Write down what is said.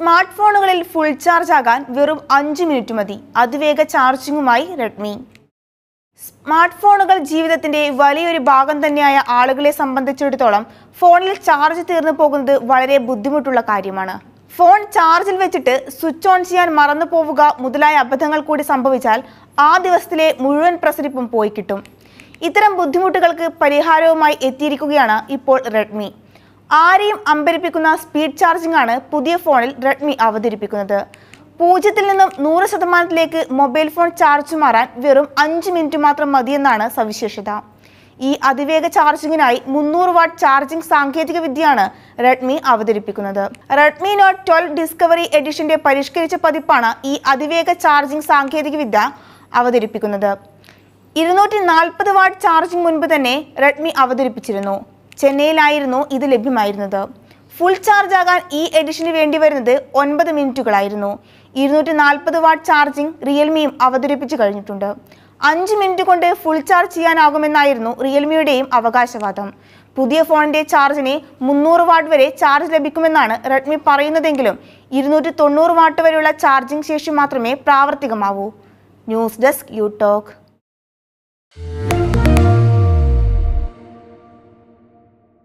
smart ഫോണുകളിൽ full charge ആകാൻ വെറും അഞ്ച് മിനിറ്റ് മതി അതിവേഗ ചാർജിങ്ങുമായി റെഡ്മി സ്മാർട്ട് ഫോണുകൾ ജീവിതത്തിന്റെ വലിയൊരു ഭാഗം തന്നെയായ ആളുകളെ സംബന്ധിച്ചിടത്തോളം ഫോണിൽ ചാർജ് തീർന്നു പോകുന്നത് വളരെ ബുദ്ധിമുട്ടുള്ള കാര്യമാണ് ഫോൺ ചാർജിൽ വെച്ചിട്ട് സ്വിച്ച് ഓൺ ചെയ്യാൻ മറന്നു പോവുക മുതലായ അബദ്ധങ്ങൾ കൂടി സംഭവിച്ചാൽ ആ ദിവസത്തിലെ മുഴുവൻ പ്രസരിപ്പും പോയി കിട്ടും ഇത്തരം ബുദ്ധിമുട്ടുകൾക്ക് പരിഹാരവുമായി എത്തിയിരിക്കുകയാണ് ഇപ്പോൾ റെഡ്മി ആരെയും അമ്പരിപ്പിക്കുന്ന സ്പീഡ് ചാർജിംഗ് ആണ് പുതിയ ഫോണിൽ റെഡ്മി അവതരിപ്പിക്കുന്നത് പൂജ്യത്തിൽ നിന്നും നൂറ് ശതമാനത്തിലേക്ക് മൊബൈൽ ഫോൺ ചാർജ് മാറാൻ വെറും അഞ്ച് മിനിറ്റ് മാത്രം മതിയെന്നാണ് സവിശേഷത ഈ അതിവേഗ ചാർജിങ്ങിനായി മുന്നൂറ് വാട്ട് ചാർജിംഗ് സാങ്കേതിക വിദ്യയാണ് റെഡ്മി അവതരിപ്പിക്കുന്നത് റെഡ്മി നോട്ട് ട്വൽവ് ഡിസ്കവറി എഡിഷന്റെ പരിഷ്കരിച്ച പതിപ്പാണ് ഈ അതിവേഗ ചാർജിംഗ് സാങ്കേതിക വിദ്യ അവതരിപ്പിക്കുന്നത് ഇരുന്നൂറ്റി നാൽപ്പത് വാട്ട് ചാർജിംഗ് മുൻപ് തന്നെ റെഡ്മി അവതരിപ്പിച്ചിരുന്നു ചെന്നൈയിലായിരുന്നു ഇത് ലഭ്യമായിരുന്നത് ഫുൾ ചാർജ് ആകാൻ ഈ എഡിഷന് വേണ്ടി വരുന്നത് ഒൻപത് മിനിറ്റുകളായിരുന്നു ഇരുന്നൂറ്റി നാൽപ്പത് വാട്ട് ചാർജിംഗ് റിയൽമിയും അവതരിപ്പിച്ചു കഴിഞ്ഞിട്ടുണ്ട് അഞ്ച് മിനിറ്റ് കൊണ്ട് ഫുൾ ചാർജ് ചെയ്യാനാകുമെന്നായിരുന്നു റിയൽമിയുടെയും അവകാശവാദം പുതിയ ഫോണിന്റെ ചാർജിന് മുന്നൂറ് വാട്ട് വരെ ചാർജ് ലഭിക്കുമെന്നാണ് റെഡ്മി പറയുന്നതെങ്കിലും ഇരുന്നൂറ്റി തൊണ്ണൂറ് വാട്ട് വരെയുള്ള ചാർജിംഗ് ശേഷി മാത്രമേ പ്രാവർത്തികമാവൂ ന്യൂസ് ഡെസ്ക് യു ടോക്ക്